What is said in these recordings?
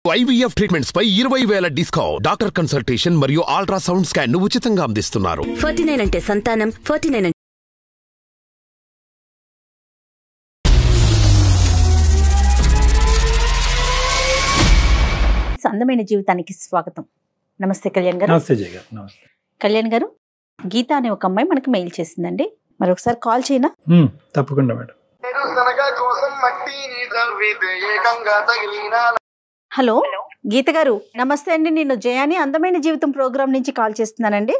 IVF treatments పై ఇరవై వేల డిస్కౌంట్ డాక్టర్ కన్సల్టేషన్ మరియు అల్ట్రాసౌండ్ స్కాన్ ను ఉచితంగా అందిస్తున్నారు ఫార్టీ నైన్ అంటే సంతానం ఫార్టీ నైన్ అందమైన జీవితానికి స్వాగతం నమస్తే కళ్యాణ్ గారు నమస్తే జయ గారు నమస్తే కళ్యాణ్ గారు గీత అనే ఒక అమ్మాయి మనకి మెయిల్ చేసిందండి మరొకసారి కాల్ చేయనా ఉమ్, తప్పకుండా మేడం శనగ కోసం మట్టిని తవ్వితే ఏకంగా తగిలిన హలో గీత గారు నమస్తే అండి నేను జయాని అందమైన జీవితం ప్రోగ్రామ్ నుంచి కాల్ చేస్తున్నానండి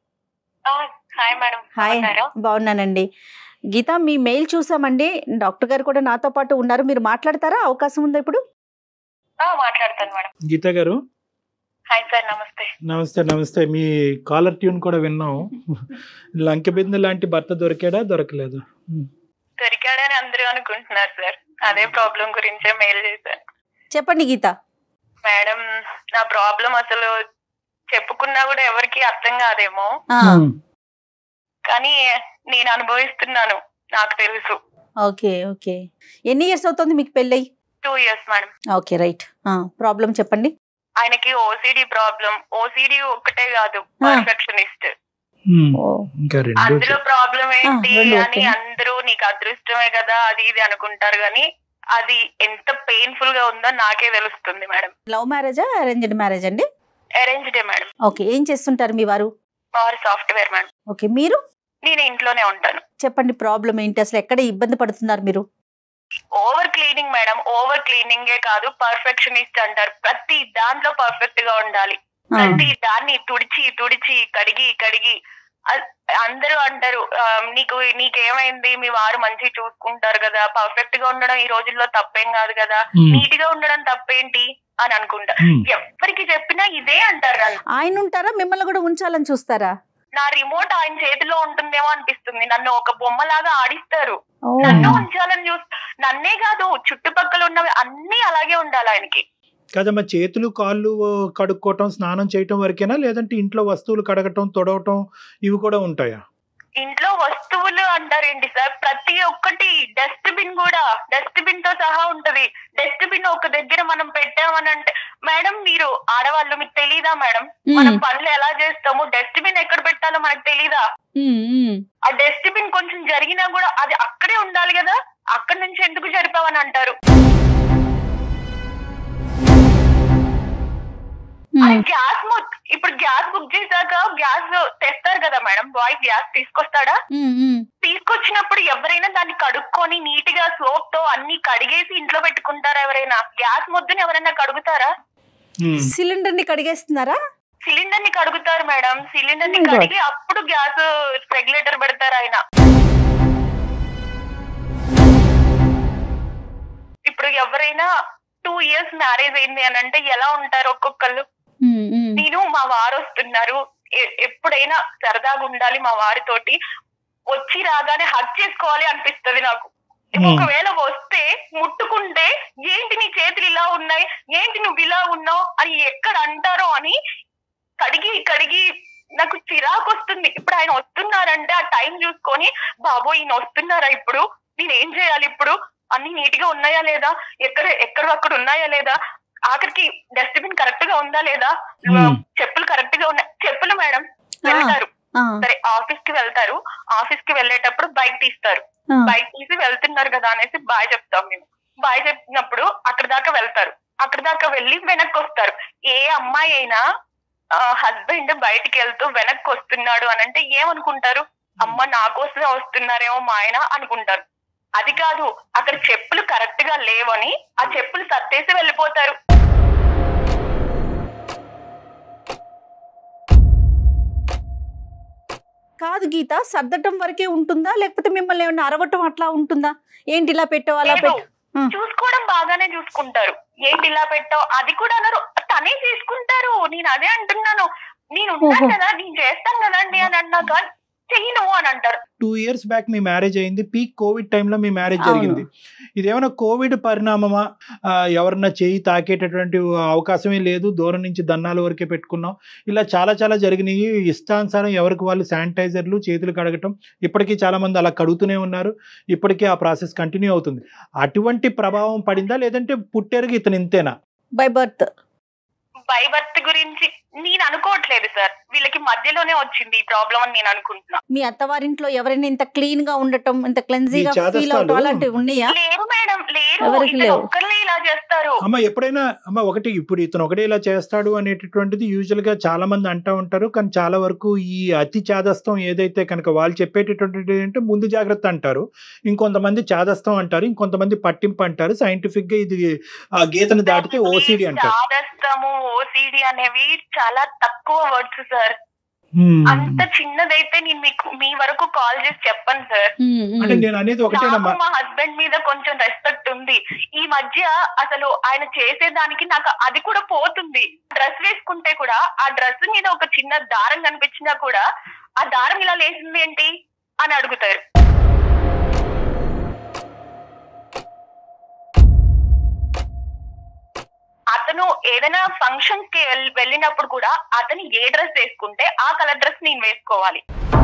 హాయ్ మేడం హాయ్ బాగున్నారా? బాగున్నానండి గీత మీ మెయిల్ చూసామండి డాక్టర్ గారు కూడా నాతో పాటు ఉన్నారు మీరు మాట్లాడతారా అవకాశం ఉందా ఇప్పుడు ఆ, మాట్లాడతాను మేడం గీత గారు హాయ్ సార్ నమస్తే నమస్తే నమస్తే మీ కాలర్ ట్యూన్ కూడా విన్నాం లంక బిందె లాంటి భర్త దొరికాడా దొరకలేదు దొరికాడని అందరూ అనుకుంటున్నారు సార్ అదే ప్రాబ్లం గురించే మెయిల్ చేశాను చెప్పండి గీత మేడం నా ప్రాబ్లం అసలు చెప్పుకున్నా కూడా ఎవరికి అర్థం కాదేమో ఆ, ఉమ్, కానీ నేను అనుభవిస్తున్నాను నాకు తెలుసు ఓకే ఓకే ఎన్ని ఇయర్స్ అవుతుంది మీకు పెళ్ళై two years madam okay right problem చెప్పండి ఆయనకి ఓసిడి ప్రాబ్లం ఓసిడి ఒక్కటే కాదు ఆ. పర్ఫెక్షనిస్ట్ ఉమ్, ఓ ఇంకా రెండు అందులో ప్రాబ్లం ఏంటి రెండు అని ఓకే. అందరూ నీకు అదృష్టమే కదా అది ఇది అనుకుంటారు కానీ అది ఎంత పెయిన్ఫుల్ గా ఉందో నాకే తెలుస్తుంది మేడం లవ్ మ్యారేజా అరేంజ్డ్ మ్యారేజ్ అండి అరేంజ్డే మేడం ఓకే ఏం చేస్తుంటారు మీ వారు పవర్ సాఫ్ట్వేర్ మేడం ఓకే మీరు నేను ఇంట్లోనే ఉంటాను చెప్పండి ప్రాబ్లం ఏంటి అసలు ఎక్కడ ఇబ్బంది పడుతున్నారు మీరు ఓవర్ క్లీనింగ్ మేడం ఓవర్ క్లీనింగే కాదు పర్ఫెక్షనిస్ట్ అంటారు ప్రతి దాంట్లో పర్ఫెక్ట్ గా ఉండాలి ఆ, ప్రతి దాన్ని తుడిచి తుడిచి కడిగి కడిగి అ- అందరూ అంటారు ఆ, నీకు నీకేమైంది మీ వారు మంచి చూసుకుంటారు కదా పర్ఫెక్ట్ గా ఉండడం ఈ రోజుల్లో తప్పేం కాదు కదా ఉమ్, నీట్ గా ఉండడం తప్పేంటి అని అనుకుంటా ఉమ్, ఎవరికి చెప్పినా ఇదే అంటారు నన్ను ఆయన ఉంటారా మిమ్మల్ని కూడా ఉంచాలని చూస్తారా నా రిమోట్ ఆయన చేతిలో ఉంటుందేమో అనిపిస్తుంది నన్ను ఒక బొమ్మలాగా ఆడిస్తారు ఓ, నన్ను ఉంచాలని చూస్ నన్నే కాదు చుట్టుపక్కల ఉన్నవి అన్ని అలాగే ఉండాలి ఆయనకి కదమ్మా చేతులు కాళ్ళు కడుక్కోవటం స్నానం చేయటం వరకేనా లేదంటే ఇంట్లో వస్తువులు కడగటం తొడవటం ఇవి కూడా ఉంటాయా ఇంట్లో వస్తువులు అంటారేంటి సార్ ప్రతి ఒక్కటి డస్ట్ బిన్ కూడా డస్ట్ బిన్ తో సహా ఉంటది డస్ట్ బిన్ ఒక దగ్గర మనం పెట్టామని అంటే మేడం మీరు ఆడవాళ్ళు మీకు తెలీదా మేడం మనం ఉమ్, పనులు ఎలా చేస్తాము డస్ట్ బిన్ ఎక్కడ పెట్టాలో మనకు తెలీదా ఉమ్, ఉమ్. ఆ డస్ట్ బిన్ కొంచెం జరిగినా కూడా అది అక్కడే ఉండాలి కదా అక్కడి నుంచి ఎందుకు జరిపావని అంటారు అది ఉమ్, గ్యాస్ మొ- ఇప్పుడు గ్యాస్ బుక్ చేశాక గ్యాస్ తెస్తారు కదా మేడం బాయ్ గ్యాస్ తీసుకొస్తాడా ఉమ్, ఉమ్. తీసుకొచ్చినప్పుడు ఎవరైనా దాన్ని కడుక్కొని నీట్ గా సోప్ తో అన్ని కడిగేసి ఇంట్లో పెట్టుకుంటారా ఎవరైనా గ్యాస్ ముద్దుని ఎవరైనా కడుగుతారా ఉమ్, సిలిండర్ ని కడిగేస్తున్నారా సిలిండర్ ని కడుగుతారు మేడం సిలిండర్ ని Oh my God. కడిగి అప్పుడు గ్యాస్ రెగ్యులేటర్ పెడతారు ఆయన ఇప్పుడు ఎవరైనా టూ ఇయర్స్ మ్యారేజ్ అయింది అని అంటే ఎలా ఉంటారు ఒక్కొక్కళ్ళు ఉమ్, ఉమ్. నేను మా వారు వస్తున్నారు ఎ- ఎప్పుడైనా సరదాగా ఉండాలి మా వారితోటి వచ్చి రాగానే హక్ చేసుకోవాలి అనిపిస్తది నాకు Hmm. ఒకవేళ వస్తే ముట్టుకుంటే ఏంటి నీ చేతులు ఇలా ఉన్నాయి ఏంటి నువ్వు ఇలా ఉన్నావు అని ఎక్కడ అంటారో అని కడిగి కడిగి నాకు చిరాకు వస్తుంది ఇప్పుడు ఆయన వస్తున్నారంటే ఆ టైం చూసుకొని బాబో ఈయన వస్తున్నారా ఇప్పుడు నేను ఏం చేయాలి ఇప్పుడు అన్ని నీట్ గా ఉన్నాయా లేదా ఎక్కడ ఎక్కడ అక్కడ ఉన్నాయా లేదా ఆఖరికి డస్ట్బిన్ కరెక్ట్ గా ఉందా లేదా Hmm. చెప్పులు కరెక్ట్ గా ఉన్నాయి చెప్పులు మేడం వెళ్తారు ఆ, సరే ఆఫీస్ కి వెళ్తారు ఆఫీస్ కి వెళ్ళేటప్పుడు బైక్ తీస్తారు ఆ. బైక్ తీసి వెళ్తున్నారు కదా అనేసి బాయ్ చెప్తాం మేము బాయ్ చెప్పినప్పుడు అక్కడ దాకా వెళ్తారు అక్కడ దాకా వెళ్ళి వెనక్కి వస్తారు ఏ అమ్మాయి అయినా హస్బెండ్ బయటికి వెళ్తూ వెనక్కి వస్తున్నాడు అని అంటే ఏమనుకుంటారు అమ్మ నా కోసమే వస్తున్నారేమో మా ఆయన అనుకుంటారు అది కాదు అక్కడ చెప్పులు కరెక్ట్ గా లేవని ఆ చెప్పులు సర్దేసి వెళ్ళిపోతారు కాదు గీత సర్దటం వరకే ఉంటుందా లేకపోతే మిమ్మల్ని ఏమన్నా అరవటం అట్లా ఉంటుందా ఏంటి ఇలా పెట్టావు అలా లేదు. పెట్టు ఆ. చూసుకోవడం బాగానే చూసుకుంటారు ఏంటి ఇలా పెట్టావు అది కూడా అన్నారు తనే తీసుకుంటారు నేను అదే అంటున్నాను నేను ఉన్నాను ఓహో. కదా నేను చేస్తాను కదండి అని అన్నాక చెయ్యను అని అంటారు టూ ఇయర్స్ బ్యాక్ మీ మ్యారేజ్ అయింది పీక్ కోవిడ్ టైంలో మీ మ్యారేజ్ అవును. జరిగింది ఇదేమైనా కోవిడ్ పరిణామమా ఆ, ఎవరన్నా చేయి తాకేటటువంటి అవకాశమే లేదు దూరం నుంచి దన్నాల వరకే పెట్టుకున్నాం ఇలా చాలా చాలా జరిగినాయి ఇష్టానుసారం ఎవరికి వాళ్ళు శానిటైజర్లు చేతులు కడగటం ఇప్పటికీ చాలా మంది అలా కడుగుతూనే ఉన్నారు ఇప్పటికీ ఆ ప్రాసెస్ కంటిన్యూ అవుతుంది అటువంటి ప్రభావం పడిందా లేదంటే పుట్టేరుగా ఇతను ఇంతేనా బై బర్త్ బై బర్త్ గురించి నేను అనుకోవట్లేదు సార్ వీళ్ళకి మధ్యలోనే వచ్చింది ఈ ప్రాబ్లం అని నేను అనుకుంటున్నా మీ అత్తవారింట్లో ఎవరైనా ఇంత క్లీన్ గా ఉండటం ఇంత క్లెన్జీగా ఈ చాదస్తాలు- ఫీల్ అవటం అలాంటివి ఉన్నాయా లేరు మేడం లేరు ఎవరికి ఇతను లేవు. ఒక్కర్లే ఇలా చేస్తారు అమ్మ ఎప్పుడైనా అమ్మ ఒకటి ఇప్పుడు ఇతను ఒకటే ఇలా చేస్తాడు అనేటటువంటిది యూజువల్ గా చాలా మంది అంటూ ఉంటారు కానీ చాలా వరకు ఈ అతి చాదస్తం ఏదైతే కనుక వాళ్ళు చెప్పేటటువంటిది ఏంటంటే ముందు జాగ్రత్త అంటారు ఇంకొంతమంది చాదస్తం అంటారు ఇంకొంతమంది పట్టింపు అంటారు సైంటిఫిక్ గా ఇది ఆ గీతను దాటితే ఓసిడి అంటారు చాదస్తము ఓసిడి అనేవి చాలా తక్కువ వర్డ్స్ సార్ హ్మ్. అంత చిన్నదైతే నేను మీకు మీ వరకు కాల్ చేసి చెప్పను సార్ ఉమ్, ఉమ్. అంటే నేను అనేది ఒకటేనమ్మా నాకు మా హస్బెండ్ మీద కొంచెం రెస్పెక్ట్ ఉంది ఈ మధ్య అసలు ఆయన చేసేదానికి నాకు అది కూడా పోతుంది డ్రెస్ వేసుకుంటే కూడా ఆ డ్రెస్ మీద ఒక చిన్న దారం కనిపించినా కూడా ఆ దారం ఇలా లేసింది ఏంటి అని అడుగుతారు అతను ఏదైనా ఫంక్షన్ కి వెల్- వెళ్ళినప్పుడు కూడా అతను ఏ డ్రెస్ వేసుకుంటే ఆ కలర్ డ్రెస్ నేను వేసుకోవాలి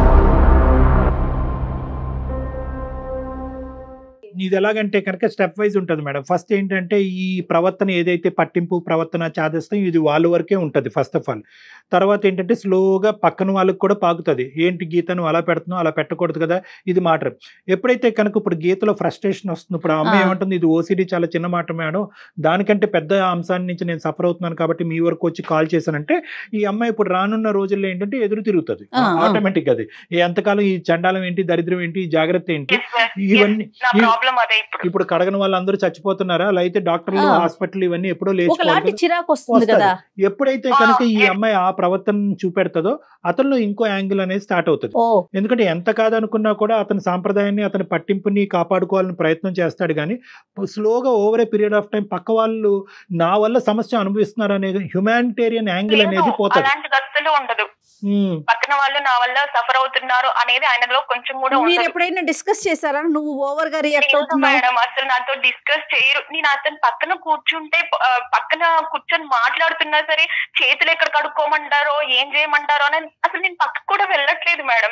ఇది ఎలాగంటే కనుక స్టెప్ వైజ్ ఉంటుంది మేడం ఫస్ట్ ఏంటంటే ఈ ప్రవర్తన ఏదైతే పట్టింపు ప్రవర్తన చాదస్తం ఇది వాళ్ళ వరకే ఉంటుంది ఫస్ట్ ఆఫ్ ఆల్ తర్వాత ఏంటంటే స్లోగా పక్కన వాళ్ళకి కూడా పాకుతుంది ఏంటి గీతను అలా పెడుతున్నావు అలా పెట్టకూడదు కదా ఇది మాట ఎప్పుడైతే కనుక ఇప్పుడు గీతలో ఫ్రస్ట్రేషన్ వస్తుంది ఇప్పుడు ఆ అమ్మాయి ఆ. ఏమంటుంది ఇది ఓసిడి చాలా చిన్న మాట మేడం దానికంటే పెద్ద అంశాన్ని నుంచి నేను సఫర్ అవుతున్నాను కాబట్టి మీ వరకు వచ్చి కాల్ చేశానంటే ఈ అమ్మాయి ఇప్పుడు రానున్న రోజుల్లో ఏంటంటే ఎదురు తిరుగుతుంది ఆ, ఆ. ఆటోమేటిక్ అది ఈ ఎంతకాలం ఈ చండాలం ఏంటి దరిద్రం ఏంటి ఈ జాగ్రత్త ఏంటి Yes, sir. Yes, ఇవన్నీ నా ఇవి- ప్రాబ్లం అదే ఇప్పుడు ఇప్పుడు కడగని వాళ్ళందరూ చచ్చిపోతున్నారా అలా అయితే డాక్టర్లు ఆ. హాస్పిటల్ ఇవన్నీ ఎప్పుడో ఒకలాంటి లేచిపోవాలి చిరాకు వస్తుంది వస్తది. కదా ఎప్పుడైతే ఆ, కనుక ఈ yes. అమ్మాయి ఆ ప్రవర్తన చూపెడతదో అతనిలో ఇంకో యాంగిల్ అనేది స్టార్ట్ అవుతుంది ఓ ఎందుకంటే ఎంత కాదనుకున్నా కూడా అతని సాంప్రదాయాన్ని అతని పట్టింపుని కాపాడుకోవాలని ప్రయత్నం చేస్తాడు కానీ స్లోగా over a period of time పక్క వాళ్ళు నా వల్ల సమస్య అనుభవిస్తున్నారు అనేది హ్యుమానిటేరియన్ యాంగిల్ లేదు, అనేది పోతుంది అలాంటిది అస్సలు ఉండదు ఉమ్. పక్కన వాళ్ళు నా వల్ల సఫర్ అవుతున్నారు అనేది ఆయనలో కొంచెం కూడా మీరు ఉండదు ఎప్పుడైనా డిస్కస్ చేశారా నువ్వు ఓవర్ గా రియాక్ట్ లేదు అవుతున్నావు మేడం అసలు నాతో డిస్కస్ చేయరు నేను అతను పక్కన కూర్చుంటే ఆ, పక్కన కూర్చొని మాట్లాడుతున్నా సరే చేతులు ఎక్కడ కడుక్కోమంటారో ఏం చేయమంటారో అని అసలు నేను పక్కకు కూడా వెళ్ళట్లేదు మేడం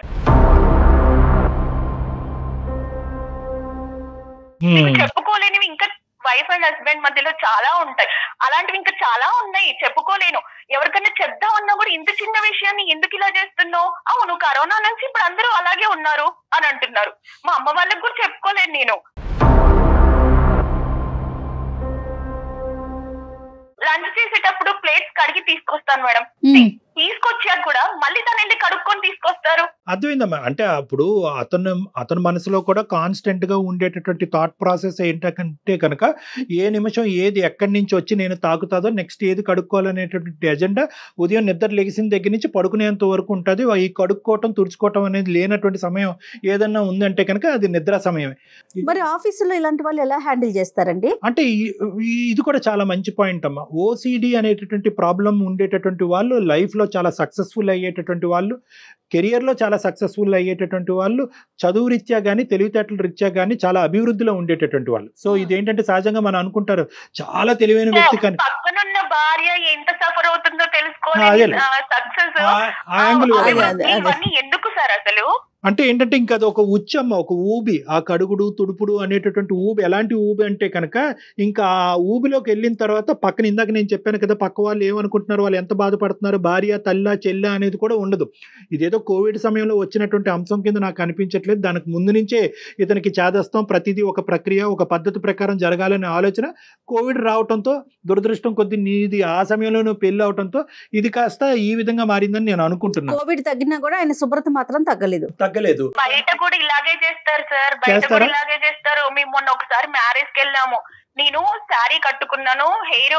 మీకు ఉమ్. చెప్పుకోలేనివి ఇంకా వైఫ్ అండ్ హస్బెండ్ మధ్యలో చాలా ఉంటాయి అలాంటివి ఇంకా చాలా ఉన్నాయి చెప్పుకోలేను ఎవరికైనా చెప్దామన్నా కూడా ఇంత చిన్న విషయాన్ని ఎందుకు ఇలా చేస్తున్నావు అవును కరోనా నుంచి ఇప్పుడు అందరూ అలాగే ఉన్నారు అని అంటున్నారు మా అమ్మ వాళ్ళకి కూడా చెప్పుకోలేను నేను లంచ్ చేసేటప్పుడు ప్లేట్స్ కడిగి తీసుకొస్తాను మేడం ఉమ్. తీసుకొచ్చాక కూడా మళ్ళీ తను వెళ్ళి కడుక్కొని తీసుకొస్తారు అర్థమైందమ్మా అంటే అప్పుడు అతను అతని మనసులో కూడా కాన్స్టెంట్ గా ఉండేటటువంటి థాట్ ప్రాసెస్ ఏంటంటే కనుక ఏ నిమిషం ఏది ఎక్కడి నుంచి వచ్చి నేను తాకుతాదో నెక్స్ట్ ఏది కడుక్కోవాలనేటటువంటి ఎజెండా ఉదయం నిద్ర లెగిసిన దగ్గర నుంచి పడుకునేంత వరకు ఉంటుంది ఈ కడుక్కోవటం తుడుచుకోవటం అనేది లేనటువంటి సమయం ఏదన్నా ఉందంటే కనుక అది నిద్ర సమయమే మరి ఆఫీసులో ఇలాంటి వాళ్ళు ఎలా హ్యాండిల్ చేస్తారండి అంటే ఈ- ఈ- ఇది కూడా చాలా మంచి పాయింట్ అమ్మా ఓసిడి అనేటటువంటి ప్రాబ్లం ఉండేటటువంటి వాళ్ళు లైఫ్లో చాలా సక్సెస్ఫుల్ అయ్యేటటువంటి వాళ్ళు కెరియర్లో చాలా సక్సెస్ఫుల్ అయ్యేటటువంటి వాళ్ళు చదువు రీత్యా కానీ తెలివితేటల రీత్యా కానీ చాలా అభివృద్ధిలో ఉండేటటువంటి వాళ్ళు సో ఇదేంటంటే సహజంగా మనం అనుకుంటారు చాలా తెలివైన వ్యక్తి కానీ పక్కనున్న భార్య ఎంత సఫర్ అవుతుందో ఆ, తెలుసుకోవాలి అదేలే. సక్సెస్ ఆ- ఆ యాంగిల్ అదే, వేరే. అదే, అదే. ఇవన్నీ ఎందుకు సార్ అసలు అంటే ఏంటంటే ఇంకా అది ఒక ఉచ్చమ్మ ఒక ఊబి ఆ కడుగుడు తుడుపుడు అనేటటువంటి ఊబి ఎలాంటి ఊబి అంటే కనుక ఇంకా ఆ ఊబిలోకి వెళ్ళిన తర్వాత పక్కన ఇందాక నేను చెప్పాను కదా పక్క వాళ్ళు ఏమనుకుంటున్నారు వాళ్ళు ఎంత బాధపడుతున్నారు భార్య తల్ల చెల్ల అనేది కూడా ఉండదు ఇదేదో కోవిడ్ సమయంలో వచ్చినటువంటి అంశం కింద నాకు అనిపించట్లేదు దానికి ముందు నుంచే ఇతనికి చేదస్తం ప్రతిదీ ఒక ప్రక్రియ ఒక పద్ధతి ప్రకారం జరగాలనే ఆలోచన కోవిడ్ రావటంతో దురదృష్టం కొద్ది నీది ఆ సమయంలో నువ్వు పెళ్ళి అవటంతో ఇది కాస్త ఈ విధంగా మారిందని నేను అనుకుంటున్నాను కోవిడ్ తగ్గినా కూడా ఆయన శుభ్రత మాత్రం తగ్గలేదు తగ్గలేదు బయట కూడా ఇలాగే చేస్తారు సార్ బయట చేస్తారా? కూడా ఇలాగే చేస్తారు మేము మొన్న ఒకసారి మ్యారేజ్ కి వెళ్ళాము నేను శారీ కట్టుకున్నాను హెయిర్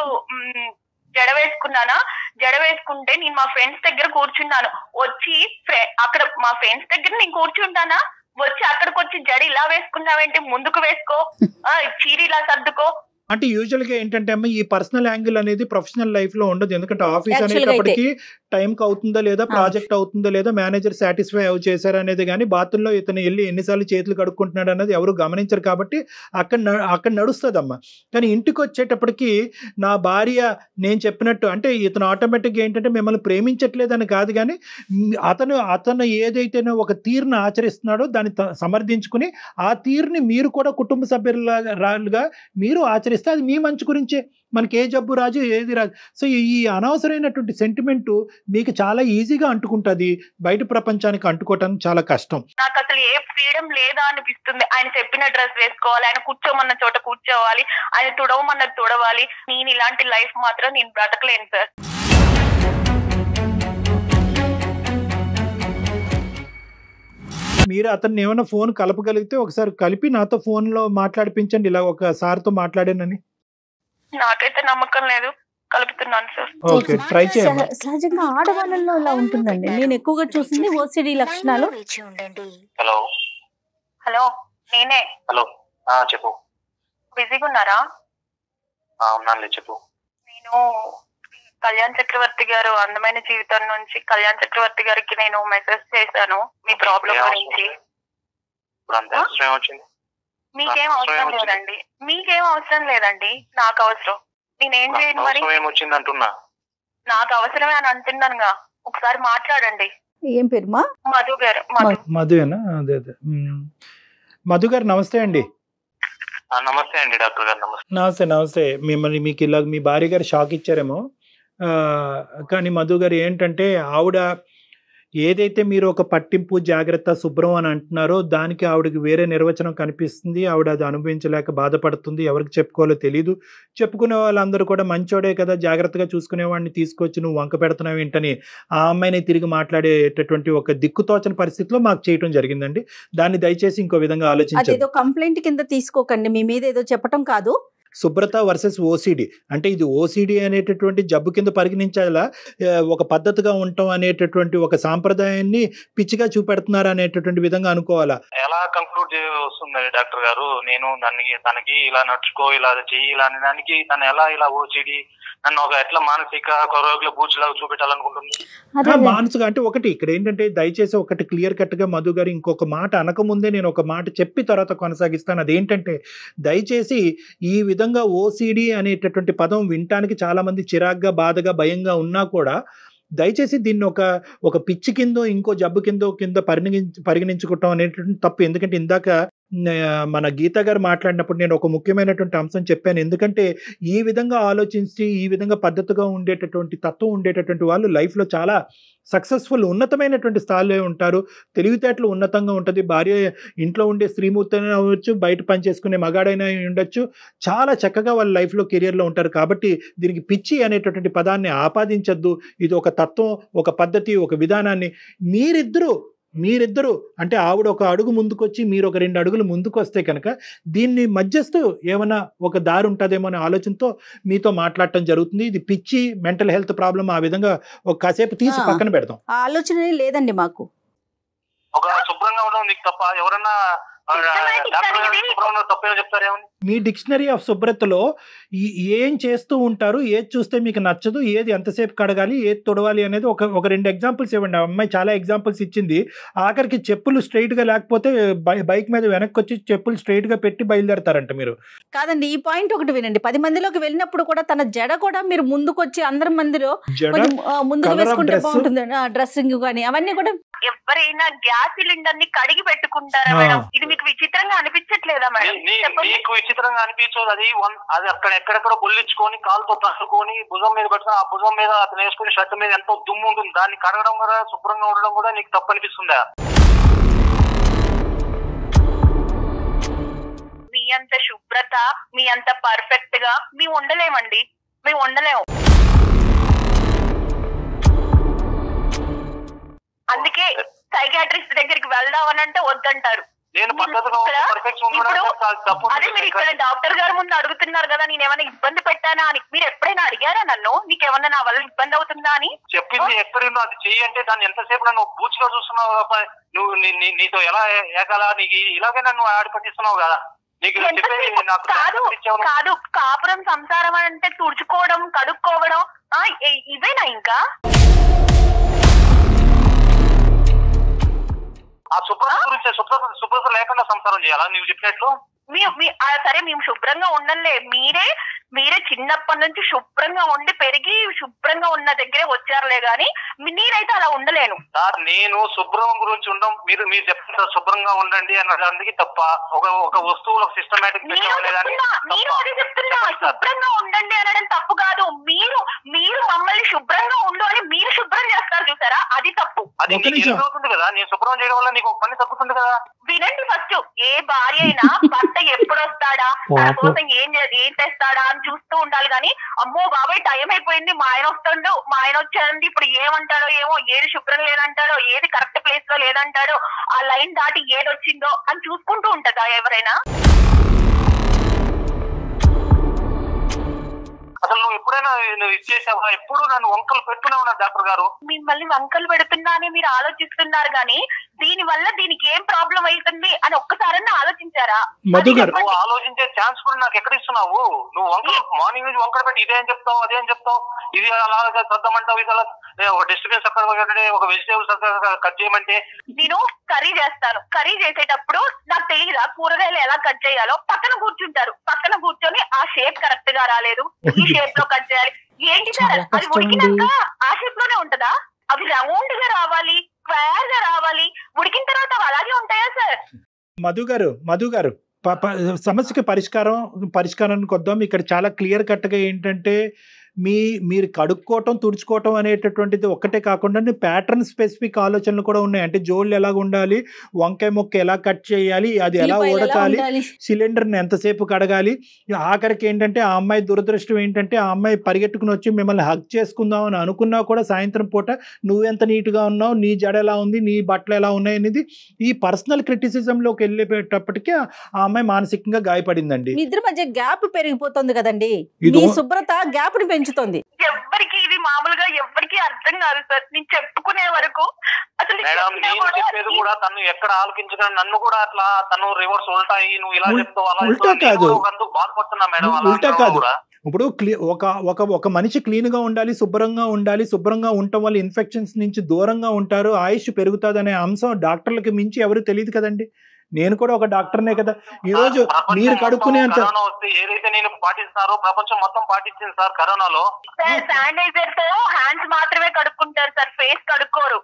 జడ వేసుకున్నానా జడ వేసుకుంటే నేను మా ఫ్రెండ్స్ దగ్గర కూర్చున్నాను వచ్చి ఫ్రె- అక్కడ మా ఫ్రెండ్స్ దగ్గర నేను కూర్చుంటానా వచ్చి అక్కడికి వచ్చి జడ ఇలా వేసుకున్నావేంటి ముందుకు వేసుకో ఆ, చీర ఇలా సర్దుకో అంటే యూజువల్ గా ఏంటంటే అమ్మ ఈ పర్సనల్ యాంగిల్ అనేది ప్రొఫెషనల్ లైఫ్ లో ఉండదు ఎందుకంటే ఆఫీస్ Actual గా అనేటప్పటికి టైం కి అవుతుందా లేదా ప్రాజెక్ట్ అవుతుందా లేదా మేనేజర్ సాటిస్ఫై అవు చేశారు అనేది కానీ బాత్రూంలో ఇతను వెళ్ళి ఎన్నిసార్లు చేతులు కడుక్కుంటున్నాడు అనేది ఎవరు గమనించరు కాబట్టి అక్కడ న- అక్కడ నడుస్తుందమ్మా కానీ ఇంటికి వచ్చేటప్పటికి నా భార్య నేను చెప్పినట్టు అంటే ఇతను ఆటోమేటిక్గా ఏంటంటే మిమ్మల్ని ప్రేమించట్లేదని కాదు కానీ మ్, అతను అతను ఏదైతే ఒక తీరును ఆచరిస్తున్నాడో దాన్ని త- సమర్థించుకుని ఆ తీరుని మీరు కూడా కుటుంబ సభ్యులుగా మీరు ఆచరి ఆచరిస్తే అది మీ మంచి గురించే మనకి ఏ జబ్బు రాజు ఏది రాదు సో ఈ- ఈ అనవసరమైనటువంటి సెంటిమెంట్ మీకు చాలా ఈజీగా అంటుకుంటుంది బయట ప్రపంచానికి అంటుకోవటానికి చాలా కష్టం నాకు అసలు ఏ ఫ్రీడమ్ లేదా అనిపిస్తుంది ఆయన చెప్పిన డ్రెస్ వేసుకోవాలి ఆయన కూర్చోమన్న చోట కూర్చోవాలి ఆయన తుడవమన్నది తుడవాలి నేను ఇలాంటి లైఫ్ మాత్రం నేను బ్రతకలేను సార్ మీరు అతన్ని ఏమైనా ఫోన్ కలపగలిగితే ఒకసారి కలిపి నాతో ఫోన్లో మాట్లాడిపించండి ఇలా ఒక సార్తో మాట్లాడానని నాకైతే నమ్మకం లేదు కలుపుతున్నాను సార్ ఓకే ట్రై చేయండి సహ- సహజంగా ఆడవాళ్ళలో ఇలా ఉంటుందండి నేను ఎక్కువగా చూసింది ఓసిడి లక్షణాలు హలో హలో నేనే హలో ఆ, చెప్పు బిజీగా ఉన్నారా ఆ, ఉన్నానులే చెప్పు నేను కళ్యాణ్ చక్రవర్తి గారు అందమైన జీవితం నుంచి కళ్యాణ్ చక్రవర్తి గారికి నేను మెసేజ్ చేశాను మీ ప్రాబ్లం ఏం గురించి ఇప్పుడు అంత అవసరం ఏమొచ్చింది మీకేం నాకు అవసరం అవసరం లేదండి మీకేం అవసరం లేదండి నాకు అవసరం నేనేం నాకు చేయను మరి అవసరం ఏమొచ్చింది అంటున్నా నాకు అవసరమే అని అంటున్నానుగా ఒకసారి మాట్లాడండి ఏం పేరు మా మధు గారు మధు మధువేనా అదే అదే మ్మ్. మధు గారు నమస్తే అండి ఆ, నమస్తే అండి డాక్టర్ గారు నమస్తే నమస్తే నమస్తే మిమ్మల్ని మీకు ఇలా మీ భార్య గారు షాక్ ఇచ్చారేమో ఆ, కానీ మధు గారు ఏంటంటే ఆవిడ ఏదైతే మీరు ఒక పట్టింపు జాగ్రత్త శుభ్రం అని అంటున్నారో దానికి ఆవిడకి వేరే నిర్వచనం కనిపిస్తుంది ఆవిడ అది అనుభవించలేక బాధపడుతుంది ఎవరికి చెప్పుకోవాలో తెలియదు చెప్పుకునే వాళ్ళందరూ కూడా మంచోడే కదా జాగ్రత్తగా చూసుకునే వాడిని తీసుకొచ్చి నువ్వు వంక పెడుతున్నావు ఏంటని ఆ అమ్మాయిని తిరిగి మాట్లాడేటటువంటి ఒక దిక్కుతోచని పరిస్థితిలో మాకు చేయటం జరిగిందండి దాన్ని దయచేసి ఇంకో విధంగా ఆలోచించండి అదేదో కంప్లైంట్ కింద తీసుకోకండి మీ మీద ఏదో చెప్పటం కాదు శుభ్రత వర్సెస్ ఓసిడి అంటే ఇది ఓసిడి అనేటటువంటి జబ్బు కింద పరిగణించాలా ఆ, ఒక పద్ధతిగా ఉండటం అనేటటువంటి ఒక సాంప్రదాయాన్ని పిచ్చిగా చూపెడుతున్నారు అనేటటువంటి విధంగా అనుకోవాలా ఎలా కంక్లూడ్ వస్తుంది డాక్టర్ గారు నేను దానికి తనకి ఇలా నడుచుకో ఇలా చెయ్యి ఇలా అనే దానికి తను ఎలా ఇలా ఓసిడి నన్ను ఒక ఎట్లా మానసిక ఒక రోగుల బూచిలాగా చూపెట్టాలనుకుంటుంది అదే ఆ, మానసిక అంటే ఒకటి ఇక్కడ ఏంటంటే దయచేసి ఒకటి క్లియర్ కట్ గా మధు గారు ఇంకొక మాట అనకముందే నేను ఒక మాట చెప్పి తర్వాత కొనసాగిస్తాను అదేంటంటే దయచేసి ఈ విధంగా ఓసిడి అనేటటువంటి పదం వినటానికి చాలా మంది చిరాగ్గా బాధగా భయంగా ఉన్నా కూడా దయచేసి దీన్ని ఒక ఒక పిచ్చి కిందో ఇంకో జబ్బు కిందో కింద పరిగణించి పరిగణించుకోవటం అనేటువంటి తప్పు ఎందుకంటే ఇందాక న- మన గీత గారు మాట్లాడినప్పుడు నేను ఒక ముఖ్యమైనటువంటి అంశం చెప్పాను ఎందుకంటే ఈ విధంగా ఆలోచించి ఈ విధంగా పద్ధతిగా ఉండేటటువంటి తత్వం ఉండేటటువంటి వాళ్ళు లైఫ్లో చాలా సక్సెస్ఫుల్ ఉన్నతమైనటువంటి స్థాయిలో ఉంటారు తెలివితేటలు ఉన్నతంగా ఉంటుంది భార్య ఇంట్లో ఉండే స్త్రీమూర్తి అయినా అవ్వచ్చు బయట పని చేసుకునే మగాడైనా అయి ఉండొచ్చు చాలా చక్కగా వాళ్ళ లైఫ్లో కెరియర్లో ఉంటారు కాబట్టి దీనికి పిచ్చి అనేటటువంటి పదాన్ని ఆపాదించద్దు ఇది ఒక తత్వం ఒక పద్ధతి ఒక విధానాన్ని మీరిద్దరూ మీరిద్దరూ అంటే ఆవిడ ఒక అడుగు ముందుకొచ్చి మీరు ఒక రెండు అడుగులు ముందుకు వస్తే కనుక దీన్ని మధ్యస్తూ ఏమైనా ఒక దారి ఉంటుందేమో అనే ఆలోచనతో మీతో మాట్లాడటం జరుగుతుంది ఇది పిచ్చి మెంటల్ హెల్త్ ప్రాబ్లం ఆ విధంగా ఒక కాసేపు తీసి ఆ. పక్కన పెడతాం ఆ ఆలోచన లేదండి మాకు ఒక శుభ్రంగా ఉండడం నీకు తప్ప ఎవరన్నా ఆ, Systematic డాక్టర్ గారు అనేది- శుభ్రంగా తప్పేమో చెప్తారేమని మీ డిక్షనరీ ఆఫ్ శుభ్రతలో ఈ- ఏం చేస్తూ ఉంటారు ఏది చూస్తే మీకు నచ్చదు ఏది ఎంతసేపు కడగాలి ఏది తొడవాలి అనేది ఒక ఒక రెండు ఎగ్జాంపుల్స్ ఇవ్వండి ఆ అమ్మాయి చాలా ఎగ్జాంపుల్స్ ఇచ్చింది ఆఖరికి చెప్పులు straight గా లేకపోతే బై- బైక్ మీద వెనక్కి వచ్చి చెప్పులు straight గా పెట్టి బయలుదేరతారంట మీరు కాదండి ఈ పాయింట్ ఒకటి వినండి పది మందిలోకి వెళ్ళినప్పుడు కూడా తన జడ కూడా మీరు ముందుకొచ్చి అందరి మందిలో జడ కొంచెం ఆ, ముందుకు Colour of వేసుకుంటే dress. బాగుంటుంది డ్రెస్సింగ్ కానీ అవన్నీ కూడా ఎవరైనా గ్యాస్ సిలిండర్ ని కడిగి పెట్టుకుంటారా ఆ. మేడం ఇది మీకు విచిత్రంగా అనిపించట్లేదా మేడం నీ- నీ- చెప్పండి నీకు విచిత్రంగా అనిపించదు అది వన్ అది అక్కడ ఎక్కడెక్కడ బొల్లించుకొని కాలుతో తట్టుకొని భుజం మీద పెట్టుకొని ఆ భుజం మీద అతను వేసుకుని షర్ట్ మీద ఎంతో దుమ్ము ఉంటుంది దాన్ని కడగడం కూడా శుభ్రంగా ఉండడం కూడా నీకు తప్పు అనిపిస్తుందా మీ అంత శుభ్రత మీ అంత పర్ఫెక్ట్ గా మేము ఉండలేమండి మేము ఉండలేము అందుకే సైకాట్రిస్ట్ దగ్గరికి వెళ్దాం అని అంటే వద్దంటారు నేను పద్ధతిగా ఇక్కడ- పర్ఫెక్షన్ ఇప్పుడు తప్పు అదే మీరు ఇక్కడ డాక్టర్ గారి ముందు అడుగుతున్నారు కదా నేను ఏమైనా ఇబ్బంది పెట్టానా అని మీరు ఎప్పుడైనా అడిగారా నన్ను నీకేమన్నా నా వల్ల ఇబ్బంది అవుతుందా అని చెప్పింది ఎక్కడుందో అది చెయ్యి అంటే దాన్ని ఎంతసేపు నన్ను పూచిగా చూస్తున్నావు తప్ప నువ్వు నీ- నీ- నీతో ఎలా ఏకాలా నీకు ఇలాగే నన్ను ఆడిపట్టిస్తున్నావు కదా నీకు చెప్పేది ఎంతసేపు నాకు కాదు ఇచ్చావు నువ్వు. కాదు కాపురం సంసారం అంటే తుడుచుకోవడం కడుక్కోవడం ఆ, ఇ- ఇవేనా ఇంకా ఆ శుభ్రత గురించి శుభ్రత శుభ్రత లేకుండా సంసారం చేయాలా నువ్వు చెప్పినట్లు మీ మీ- ఆ, సరే మేము శుభ్రంగా ఉండంలే మీరే మీరే చిన్నప్పటి నుంచి శుభ్రంగా ఉండి పెరిగి శుభ్రంగా ఉన్న దగ్గరే వచ్చారులే గాని మీ- నేనైతే అలా ఉండలేను సార్ నేను శుభ్రం గురించి ఉండం మీరు మీరు చెప్తారు శుభ్రంగా ఉండండి అన్నదానికి తప్ప ఒక ఒక వస్తువులు సిస్టమేటిక్ నేను చెప్తున్నా నేను అదే చెప్తున్నా శుభ్రంగా ఉండండి అనడం తప్పు కాదు మీరు మీరు మమ్మల్ని శుభ్రంగా ఉండు అని మీరు శుభ్రం చేస్తారు చూసారా అది తప్పు అది ఒక్క నీకు నిమిషం. ఎదురు అవుతుంది కదా నేను శుభ్రం చేయడం వల్ల నీకు ఒక పని తగ్గుతుంది కదా వినండి ఫస్ట్ ఏ భార్య అయినా భర్త ఎప్పుడు వస్తాడా తన కోసం ఏం చే- ఏం తెస్తాడా అని చూస్తూ ఉండాలి కానీ అమ్మో బాబాయ్ టైం అయిపోయింది మా ఆయన వస్తుండు మా ఆయన వచ్చాడండి ఇప్పుడు ఏమంటాడో ఏమో ఏది శుభ్రం లేదంటాడో ఏది కరెక్ట్ ప్లేస్ లో లేదంటాడో ఆ లైన్ దాటి ఏది వచ్చిందో అని చూసుకుంటూ ఉంటదా ఎవరైనా అసలు నువ్వు ఎప్పుడైనా నువ్వు ఇచ్చేసావా ఎప్పుడు నన్ను వంకలు పెట్టుకునే ఉన్నారు డాక్టర్ గారు మిమ్మల్ని వంకలు పెడుతున్నా అని మీరు ఆలోచిస్తున్నారు కానీ దీని వల్ల దీనికి ఏం ప్రాబ్లం అవుతుంది అని ఒక్కసారన్నా ఆలోచించారా మధు అది గారు. చెప్పండి. నువ్వు ఆలోచించే ఛాన్స్ కూడా నాకు ఎక్కడ ఇస్తున్నావు నువ్వు వంకలు మార్నింగ్ నుంచి వంకలు పెట్టి ఇదేం చెప్తావు అదేం చెప్తావు ఇది అలాగా సర్దమంటావు ఇది అలా ఏ, ఒక డిస్టర్బెన్స్ అక్కడ పెట్టండి, ఒక వెజిటేబుల్స్ అక్కడ కట్ చేయమంటే నేను కర్రీ చేస్తాను కర్రీ చేసేటప్పుడు నాకు తెలియదా కూరగాయలు ఎలా కట్ చేయాలో పక్కన కూర్చుంటారు పక్కన కూర్చొని ఆ షేప్ కరెక్ట్ గా రాలేదు ఈ షేప్ లో కట్ చేయాలి ఏంటి సార్ చాలా అది కష్టం అండి. ఉడికినాక ఆ షేప్ లోనే ఉంటదా అవి రౌండ్ గా రావాలి స్క్వేర్ గా రావాలి ఉడికిన తర్వాత అవి అలాగే ఉంటాయా సార్ మధు గారు మధు గారు ప- ప- సమస్యకి పరిష్కారం పరిష్కారానికి వద్దాం ఇక్కడ చాలా క్లియర్ కట్గా ఏంటంటే మీ మీరు కడుక్కోవటం తుడుచుకోవటం అనేటటువంటిది ఒక్కటే కాకుండా ప్యాటర్న్ స్పెసిఫిక్ ఆలోచనలు కూడా ఉన్నాయి అంటే జోళ్ళు ఎలా ఉండాలి వంకాయ మొక్క ఎలా కట్ చేయాలి అది ఎలా ఉల్లిపాయలు ఎలా ఉడకాలి ఉండాలి? సిలిండర్ని ఎంతసేపు కడగాలి ఆఖరికి ఏంటంటే ఆ అమ్మాయి దురదృష్టం ఏంటంటే ఆ అమ్మాయి పరిగెట్టుకుని వచ్చి మిమ్మల్ని హక్ చేసుకుందాం అని అనుకున్నా కూడా సాయంత్రం పూట నువ్వెంత నీట్గా ఉన్నావు నీ జడ ఎలా ఉంది నీ బట్టలు ఎలా ఉన్నాయి అనేది ఈ పర్సనల్ క్రిటిసిజంలోకి వెళ్ళేటప్పటికీ ఆ అమ్మాయి మానసికంగా గాయపడిందండి మీ ఇద్దరి మధ్య గ్యాప్ పెరిగిపోతుంది కదండి ఇది మీ ఓ- శుభ్రత గ్యాప్ ని పెంచుతుంది ఎవ్వరికి ఇది మామూలుగా ఎవ్వరికి అర్థం కాదు సార్ నేను చెప్పుకునే వరకు అసలు మేడం చెప్పినా నేను కూడా చెప్పేది ఈ- కూడా తను ఎక్కడ ఆలోచించడం నన్ను కూడా అట్లా తను రివర్స్ ఉల్టా అయ్యి నువ్వు ఇలా ఉల్- చెప్తావు అలా ఉల్టా చెప్తావు, నేను కాదు. కూడా ఒక అందుకు బాధపడుతున్నా మేడం అలా ఉల్టా అనడం కాదు. కూడా. ఇప్పుడు క్లీ ఒక ఒక ఒక మనిషి క్లీన్గా ఉండాలి శుభ్రంగా ఉండాలి శుభ్రంగా ఉండటం వల్ల ఇన్ఫెక్షన్స్ నుంచి దూరంగా ఉంటారు ఆయుష్ పెరుగుతుంది అనే అంశం డాక్టర్లకి మించి ఎవరు తెలియదు కదండి నేను కూడా ఒక డాక్టర్నే కదా ఈరోజు ప్రపంచం మీరు మొత్తం కడుక్కునే అంత కరోనా వస్తే ఏదైతే నేను పాటిస్తారో ప్రపంచం మొత్తం పాటించింది సార్ కరోనాలో సార్ శానిటైజర్ తో హ్యాండ్స్ మాత్రమే కడుక్కుంటారు సార్ ఫేస్ కడుక్కోరు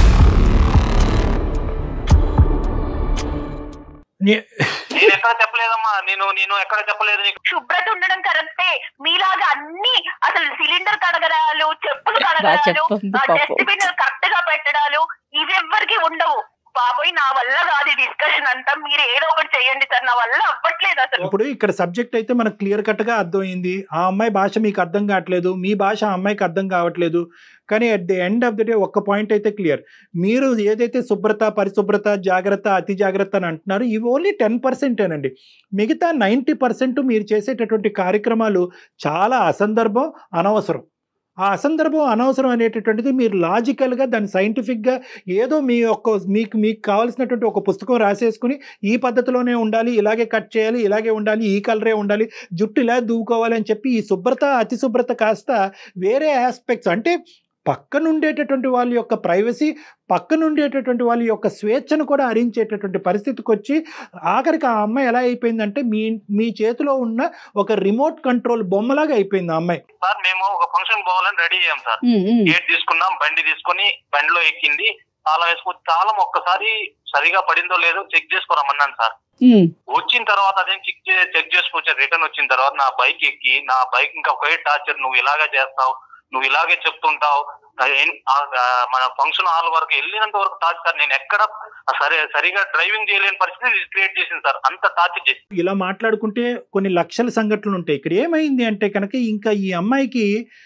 నే- నేను ఎక్కడ చెప్పలేదమ్మా నేను నేను ఎక్కడ చెప్పలేదు నీకు శుభ్రత ఉండడం కరెక్టే మీలాగా అన్ని అసలు సిలిండర్ కడగడాలు చెప్పులు బాగా కడగడాలు చెప్తుంది పాపం. డస్ట్బిన్ కరెక్ట్ గా పెట్టడాలు ఇవి ఎవ్వరికి ఉండవు బాబోయ్ నా వల్ల కాదు ఈ డిస్కషన్ అంతా మీరు ఏదో ఒకటి చేయండి సార్ నా వల్ల అవ్వట్లేదు అసలు ఇప్పుడు ఇక్కడ సబ్జెక్ట్ అయితే మనకు క్లియర్ కట్గా అర్థమైంది ఆ అమ్మాయి భాష మీకు అర్థం కావట్లేదు మీ భాష ఆ అమ్మాయికి అర్థం కావట్లేదు కానీ at the end of the day ఒక్క పాయింట్ అయితే క్లియర్ మీరు ఏదైతే శుభ్రత పరిశుభ్రత జాగ్రత్త అతి జాగ్రత్త అని అంటున్నారు ఇవి ఓన్లీ టెన్ పర్సెంటేనండి మిగతా నైంటీ పర్సెంట్ మీరు చేసేటటువంటి కార్యక్రమాలు చాలా అసందర్భం అనవసరం ఆ అసందర్భం అనవసరం అనేటటువంటిది మీరు లాజికల్గా దాన్ని సైంటిఫిక్గా ఏదో మీ యొక్క మీకు మీకు కావాల్సినటువంటి ఒక పుస్తకం రాసేసుకుని ఈ పద్ధతిలోనే ఉండాలి ఇలాగే కట్ చేయాలి ఇలాగే ఉండాలి ఈ కలరే ఉండాలి జుట్టు ఇలా దూకోవాలి అని చెప్పి ఈ శుభ్రత అతి శుభ్రత కాస్త వేరే ఆస్పెక్ట్స్ అంటే పక్కన ఉండేటటువంటి వాళ్ళ యొక్క ప్రైవసీ పక్కన ఉండేటటువంటి వాళ్ళ యొక్క స్వేచ్ఛను కూడా హరించేటటువంటి పరిస్థితికి వచ్చి ఆఖరికి ఆ అమ్మాయి ఎలా అయిపోయిందంటే మీ మీ చేతిలో ఉన్న ఒక రిమోట్ కంట్రోల్ బొమ్మలాగా అయిపోయింది ఆ అమ్మాయి సార్ మేము ఒక ఫంక్షన్ పోవాలని రెడీ అయ్యాం సార్ ఉమ్, ఉమ్. గేట్ తీసుకున్నాం బండి తీసుకొని బండిలో ఎక్కింది తాళం వేసుకుని తాళం ఒక్కసారి సరిగా పడిందో లేదో చెక్ చేసుకోరమ్మన్నాను సార్ ఉమ్. వచ్చిన తర్వాత అదే చెక్ చెక్ చేసుకొచ్చి రిటర్న్ వచ్చిన తర్వాత నా బైక్ ఎక్కి నా బైక్ ఇంకా ఒకే టార్చర్ నువ్వు ఇలాగే చేస్తావు నువ్వు ఇలాగే చెప్తుంటావు ఆ, ఏం- ఆ, ఆ, మన ఫంక్షన్ హాల్ వరకు వెళ్ళినంత వరకు టార్చర్ నేను ఎక్కడ సరే సరిగా డ్రైవింగ్ చేయలేని పరిస్థితి క్రియేట్ చేసింది సార్ అంత టార్చర్ చేసి ఇలా మాట్లాడుకుంటే కొన్ని లక్షల సంఘటనలు ఉంటాయి ఇక్కడ ఏమైంది అంటే కనుక ఇంకా ఈ అమ్మాయికి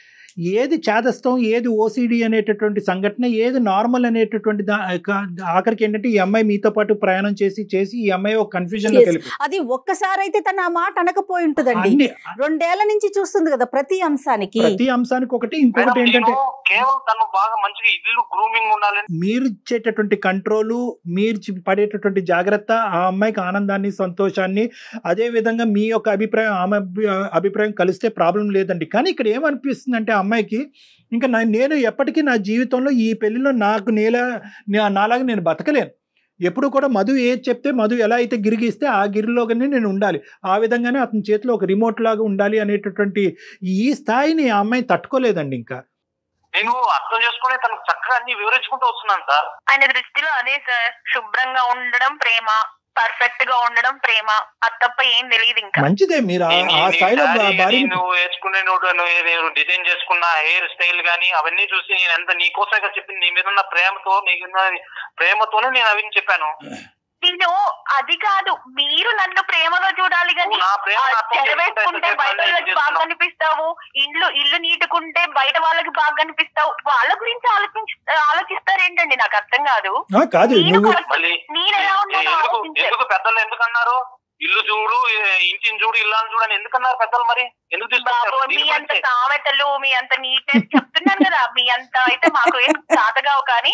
ఏది చేదస్తం ఏది ఓసిడి అనేటటువంటి సంఘటన ఏది నార్మల్ అనేటటువంటి దా- కా- ఆఖరికి ఏంటంటే ఈ అమ్మాయి మీతో పాటు ప్రయాణం చేసి చేసి ఈ అమ్మాయి ఒక కన్ఫ్యూజన్ లో Yes. అది ఒక్కసారి అయితే తన ఆ మాట అనకపోయి ఉంటుందండి అన్ని రెండేళ్ల నుంచి చూస్తుంది కదా ప్రతి అంశానికి ప్రతి అంశానికి ఒకటి మేడం, ఇంకొకటి నేను ఏంటంటే కేవలం తను బాగా మంచిగా ఇల్లు గ్రూమింగ్ ఉండాలని మీరు ఇచ్చేటటువంటి కంట్రోలు మీరు చి- పడేటటువంటి జాగ్రత్త ఆ అమ్మాయికి ఆనందాన్ని సంతోషాన్ని అదే విధంగా మీ యొక్క అభిప్రాయం ఆమె అభి- అభిప్రాయం కలిస్తే ప్రాబ్లం లేదండి కానీ ఇక్కడ ఏమనిపిస్తుంది అంటే ఆ అమ్మాయికి ఇంకా నా- నేను ఎప్పటికీ నా జీవితంలో ఈ పెళ్లిలో నాకు నేల నా- నాలాగా నేను బతకలేను ఎప్పుడు కూడా మధు ఏది చెప్తే మధు ఎలా అయితే గిరిగిస్తే ఆ గిరిలోగానే నేను ఉండాలి ఆ విధంగానే అతని చేతిలో ఒక రిమోట్ లాగా ఉండాలి అనేటటువంటి ఈ స్థాయిని ఆ అమ్మాయి తట్టుకోలేదండి ఇంకా నేను అర్థం చేసుకుని తనకు చక్కగా అన్ని వివరించుకుంటూ వస్తున్నాను సార్ ఆయన దృష్టిలో అదే సార్ శుభ్రంగా ఉండడం ప్రేమ పర్ఫెక్ట్ గా ఉండడం ప్రేమ అది తప్ప ఏం తెలియదు ఇంకా మంచిదే మీరు ఆ- నీ- ఆ నీ స్థాయిలో శారీ భా- గానీ, భార్యని నువ్వు వేసుకునే నువ్వు నువ్వు నువ్వు డిజైన్ చేసుకున్న హెయిర్ స్టైల్ గానీ అవన్నీ చూసి నేను ఎంత నీ కోసం ఇక్కడ చెప్పింది నీ మీద ఉన్న ప్రేమతో నీకున్న ప్రేమతోనే నేను అవన్నీ చెప్పాను నేను అది కాదు మీరు నన్ను ప్రేమగా చూడాలి కానీ నువ్వు నా ప్రేమ ఆ అర్థం చెర చేసుకుంటే వేసుకుంటే ఎంతసేపు బయట అన్యాయం వాళ్ళకి బాగా చేస్తున్నావు? కనిపిస్తావు ఇల్లు ఇల్లు నీటుకుంటే బయట వాళ్ళకి బాగా కనిపిస్తావు వాళ్ళ గురించి ఆలోచించ ఆలోచిస్తారేంటండి నాకు అర్థం కాదు ఆ, కాదు నేను నువ్వు correct- మళ్ళీ నేను ఎలా ఉన్నానో ఎందుకు ఆలోచించారు ఎందుకు పెద్దలు ఎందుకు అన్నారు ఇల్లు చూడు ఏ- ఇంటిని చూడు ఇల్లాన్ని చూడు అని ఎందుకన్నారు పెద్దలు మరి ఎందుకు బాబు తీసుకొచ్చారు మీ దీని అంత గురించే. సామెతలు మీ అంత నీట్నెస్ చెప్తున్నాను కదా మీ అంత అయితే మాకు ఏం చాతగావు కానీ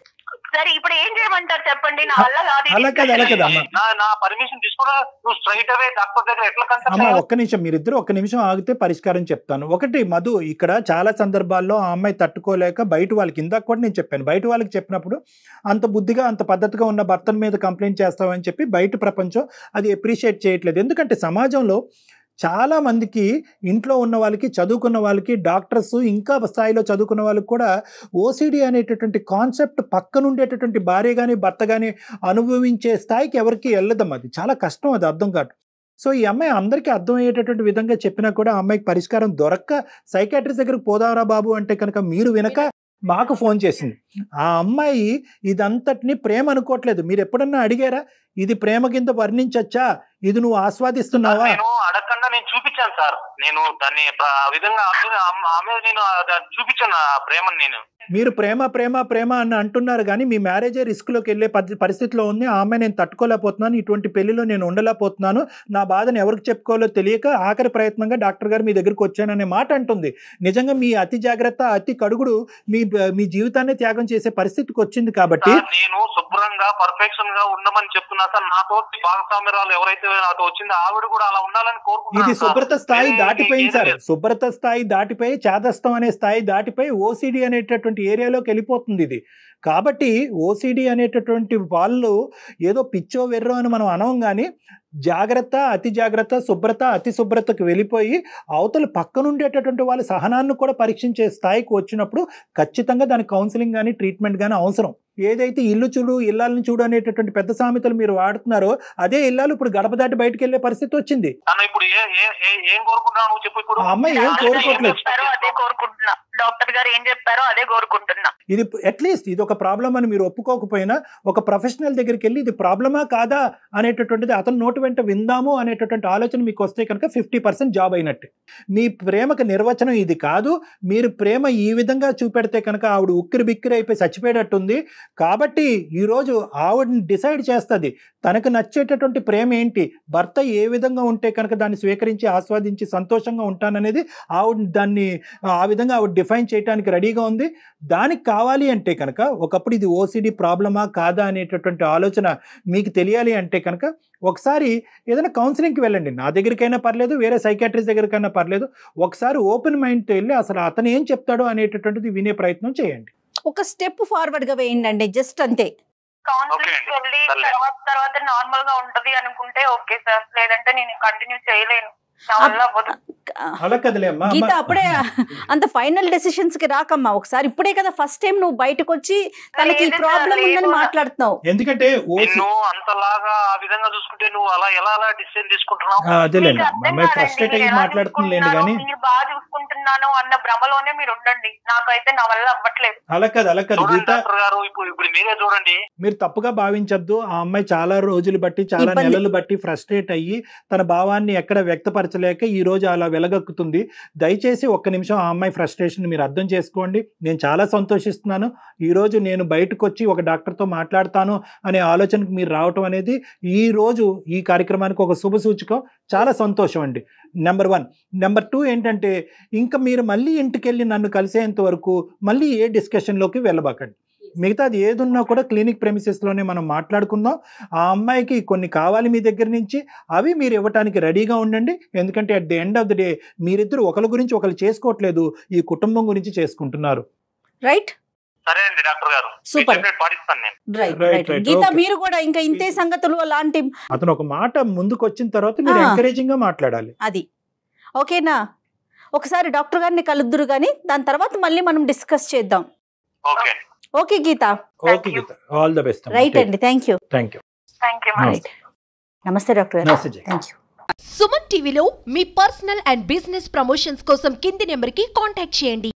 సరే ఇప్పుడు ఏం చేయమంటారు చెప్పండి నా వల్ల కాదు ఇది. అలా కాదు, అలా కాదు. అమ్మా. నా నా పర్మిషన్ తీసుకున్నా నువ్వు స్ట్రైట్ అవే డాక్టర్ దగ్గర ఎట్లా అమ్మ కన్సల్ట్ ఒక్క నిమిషం మీరిద్దరు ఒక్క నిమిషం ఆగితే పరిష్కారం చెప్తాను ఒకటి మధు ఇక్కడ చాలా సందర్భాల్లో ఆ అమ్మాయి తట్టుకోలేక బయట వాళ్ళకి ఇందాక కూడా నేను చెప్పాను బయట వాళ్ళకి చెప్పినప్పుడు అంత బుద్ధిగా అంత పద్ధతిగా ఉన్న భర్తల మీద కంప్లైంట్ చేస్తామని చెప్పి బయట ప్రపంచం అది అప్రిషియేట్ చేయట్లేదు ఎందుకంటే సమాజంలో చాలా మందికి ఇంట్లో ఉన్న వాళ్ళకి చదువుకున్న వాళ్ళకి డాక్టర్స్ ఇంకా స్థాయిలో చదువుకున్న వాళ్ళకి కూడా ఓసిడి అనేటటువంటి కాన్సెప్ట్ పక్కనుండేటటువంటి భార్య కానీ భర్త కానీ అనుభవించే స్థాయికి ఎవరికి వెళ్ళదమ్మా అది చాలా కష్టం అది అర్థం కాదు సో ఈ అమ్మాయి అందరికీ అర్థమయ్యేటటువంటి విధంగా చెప్పినా కూడా ఆ అమ్మాయికి పరిష్కారం దొరక్క సైకాట్రిస్ట్ దగ్గరకు పోదారా బాబు అంటే కనుక మీరు వినక మాకు ఫోన్ చేసింది ఆ అమ్మాయి ఇదంతటిని ప్రేమ అనుకోవట్లేదు మీరు ఎప్పుడన్నా అడిగారా ఇది ప్రేమ కింద వర్ణించచ్చా ఇది నువ్వు ఆస్వాదిస్తున్నావా నేను అడగకుండా నేను చూపించాను సార్ నేను దాన్ని ప్ర- ఆ విధంగా ఆమె ఆమె నేను అది చూపించాను ఆ ప్రేమను నేను మీరు ప్రేమ ప్రేమ ప్రేమ అని అంటున్నారు కానీ మీ మ్యారేజే రిస్క్లోకి వెళ్ళే పరి- పరిస్థితిలో ఉంది ఆ అమ్మాయి నేను తట్టుకోలేకపోతున్నాను ఇటువంటి పెళ్లిలో నేను ఉండలేకపోతున్నాను నా బాధను ఎవరికి చెప్పుకోవాలో తెలియక ఆఖరి ప్రయత్నంగా డాక్టర్ గారు మీ దగ్గరికి వచ్చాననే మాట అంటుంది నిజంగా మీ అతి జాగ్రత్త అతి కడుగుడు మీ మీ జీవితాన్ని త్యాగం చేసే పరిస్థితికి వచ్చింది కాబట్టి సార్, నేను శుభ్రంగా పర్ఫెక్షన్ గా ఉండమని చెప్తున్నా సార్ నాతో భాగస్వామ్యరాలు ఎవరైతే నాతో వచ్చిందో ఆవిడ కూడా అలా ఉండాలని ఇది కోరుకుంటున్నాను సార్. శుభ్రత స్థాయి నేను దాటిపోయింది సార్ ఇంకేం లేదు. శుభ్రత స్థాయి దాటిపోయి చాదస్తం అనే స్థాయి దాటిపోయి ఓసిడి అనేటటువంటి ఏరియాలోకి వెళ్ళిపోతుంది ఇది కాబట్టి ఓసిడి అనేటటువంటి వాళ్ళు ఏదో పిచ్చో వెర్రో అని మనం అనం కానీ జాగ్రత్త అతి జాగ్రత్త శుభ్రత అతి శుభ్రతకు వెళ్ళిపోయి అవతల పక్కనుండేటటువంటి వాళ్ళ సహనాన్ని కూడా పరీక్షించే స్థాయికి వచ్చినప్పుడు ఖచ్చితంగా దానికి కౌన్సిలింగ్ కానీ ట్రీట్మెంట్ కానీ అవసరం ఏదైతే ఇల్లు చూడు ఇల్లాలను చూడు అనేటటువంటి పెద్ద సామెతలు మీరు వాడుతున్నారో అదే ఇల్లాలు ఇప్పుడు గడప దాటి బయటకు వెళ్ళే పరిస్థితి వచ్చింది తను ఇప్పుడు ఏ- ఏ- ఏ- ఏం కోరుకుంటున్నావు నువ్వు చెప్పు ఇప్పుడు ఆ అమ్మాయి ఏం డాక్టర్ గారు ఏం కోరుకోవట్లేదు చెప్పారో అదే కోరుకుంటున్నా డాక్టర్ గారు ఏం చెప్పారో అదే కోరుకుంటున్నా ఇది అట్లీస్ట్ ఇది ఒక ప్రాబ్లం అని మీరు ఒప్పుకోకపోయినా ఒక ప్రొఫెషనల్ దగ్గరికి వెళ్ళి ఇది ప్రాబ్లమా కాదా అనేటటువంటిది అతను నోటి వెంట విందాము అనేటటువంటి ఆలోచన మీకు వస్తే కనుక ఫిఫ్టీ పర్సెంట్ జాబ్ అయినట్టే మీ ప్రేమకు నిర్వచనం ఇది కాదు మీరు ప్రేమ ఈ విధంగా చూపెడితే కనుక ఆవిడ ఉక్కిరి బిక్కిరి అయిపోయి చచ్చిపోయేటట్టుంది కాబట్టి ఈరోజు ఆవిడని డిసైడ్ చేస్తుంది తనకు నచ్చేటటువంటి ప్రేమ ఏంటి భర్త ఏ విధంగా ఉంటే కనుక దాన్ని స్వీకరించి ఆస్వాదించి సంతోషంగా ఉంటాననేది ఆవిడ దాన్ని ఆ విధంగా ఆవిడ డిఫైన్ చేయడానికి రెడీగా ఉంది దానికి కావాలి అంటే కనుక ఒకప్పుడు ఇది ఓసిడి ప్రాబ్లమా కాదా అనేటటువంటి ఆలోచన మీకు తెలియాలి అంటే కనుక ఒకసారి ఏదైనా కౌన్సిలింగ్కి వెళ్ళండి నా దగ్గరికైనా పర్లేదు వేరే సైకాట్రిస్ట్ దగ్గరికైనా పర్లేదు ఒకసారి ఓపెన్ మైండ్తో వెళ్ళి అసలు అతను ఏం చెప్తాడో అనేటటువంటిది వినే ప్రయత్నం చేయండి ఒక స్టెప్ ఫార్వర్డ్ గా వేయండి జస్ట్ అంతే కౌన్సిలింగ్ ఓకే అండి. వెళ్ళి సర్లే. తర్వాత తర్వాత నార్మల్ గా ఉంటది అనుకుంటే ఓకే సార్ లేదంటే నేను కంటిన్యూ చేయలేను నా వల్ల అవ్వదు అలా కదలే అమ్మా గీత అమ్మ. అప్పుడే అంత ఫైనల్ డెసిషన్స్ కి రాకమ్మా ఒకసారి ఇప్పుడే కదా ఫస్ట్ టైం నువ్వు బయటకు వచ్చి తనకి లేదు సార్, ప్రాబ్లం ఉందని లేదు. మాట్లాడుతున్నావు ఎందుకంటే ఓసి నిన్ను అంతలాగా ఆ విధంగా చూసుకుంటే నువ్వు అలా ఎలా అలా డిసిజన్ తీసుకుంటున్నావు ఆ, అదేలేండి మీకు అర్థం అమ్మాయి కాదండి, ఫ్రస్ట్రేట్ మీరు అయ్యి ఎలా మాట్లాడుతుందిలేండి కానీ చూసుకుంటున్నారో, మీరు బాగా చూసుకుంటున్నాను అన్న భ్రమలోనే మీరు ఉండండి నాకైతే నా వల్ల అవ్వట్లేదు అలా కాదు అలా కాదు చూడండి గీత డాక్టర్ గారు ఇప్పుడు ఇప్పుడు మీరే చూడండి మీరు తప్పుగా భావించొద్దు ఆ అమ్మాయి చాలా రోజులు బట్టి చాలా ఇబ్బంది. నెలలు బట్టి ఫ్రస్ట్రేట్ అయ్యి తన భావాన్ని ఎక్కడ వ్యక్తపరచలేక ఈ రోజు అలా వెలగక్కుతుంది దయచేసి ఒక్క నిమిషం ఆ అమ్మాయి ఫ్రస్ట్రేషన్ మీరు అర్థం చేసుకోండి నేను చాలా సంతోషిస్తున్నాను ఈ రోజు నేను బయటకు వచ్చి ఒక డాక్టర్తో మాట్లాడతాను అనే ఆలోచనకు మీరు రావటం అనేది ఈ రోజు ఈ కార్యక్రమానికి ఒక శుభ సూచకం చాలా సంతోషం అండి నెంబర్ వన్ నెంబర్ టూ ఏంటంటే ఇంకా మీరు మళ్ళీ ఇంటికి వెళ్ళి నన్ను కలిసేంత వరకు మళ్ళీ ఏ డిస్కషన్లోకి వెళ్ళబాకండి మిగతాది ఏదున్నా కూడా క్లినిక్ ప్రెమిసెస్లోనే మనం మాట్లాడుకుందాం ఆ అమ్మాయికి కొన్ని కావాలి మీ దగ్గర నుంచి అవి మీరు ఇవ్వటానికి రెడీగా ఉండండి ఎందుకంటే at the end of the day మీరిద్దరు ఒకరి గురించి ఒకరు చేసుకోవట్లేదు ఈ కుటుంబం గురించి చేసుకుంటున్నారు రైట్ సరే అండి డాక్టర్ గారు మీరు Super. చెప్పినట్టు పాటిస్తాను నేను right Right, right right, Geetha okay. మీరు కూడా ఇంకా ఇంతే సంగతులు అలాంటి అతను ఒక మాట ముందుకు వచ్చిన తర్వాత మీరు ఆ. ఎంకరేజింగ్ గా మాట్లాడాలి అది ఓకేనా ఒకసారి డాక్టర్ గారిని కలుద్దురు కానీ దాని తర్వాత మళ్ళీ మనం డిస్కస్ చేద్దాం okay okay Geetha okay Geetha all the best right అండి thank you thank you thank you right నమస్తే డాక్టర్ గారు నమస్తే జై. థ్యాంక్ యూ సుమన్ టీవీలో మీ పర్సనల్ అండ్ బిజినెస్ ప్రమోషన్స్ కోసం కింది నెంబర్కి కాంటాక్ట్ చేయండి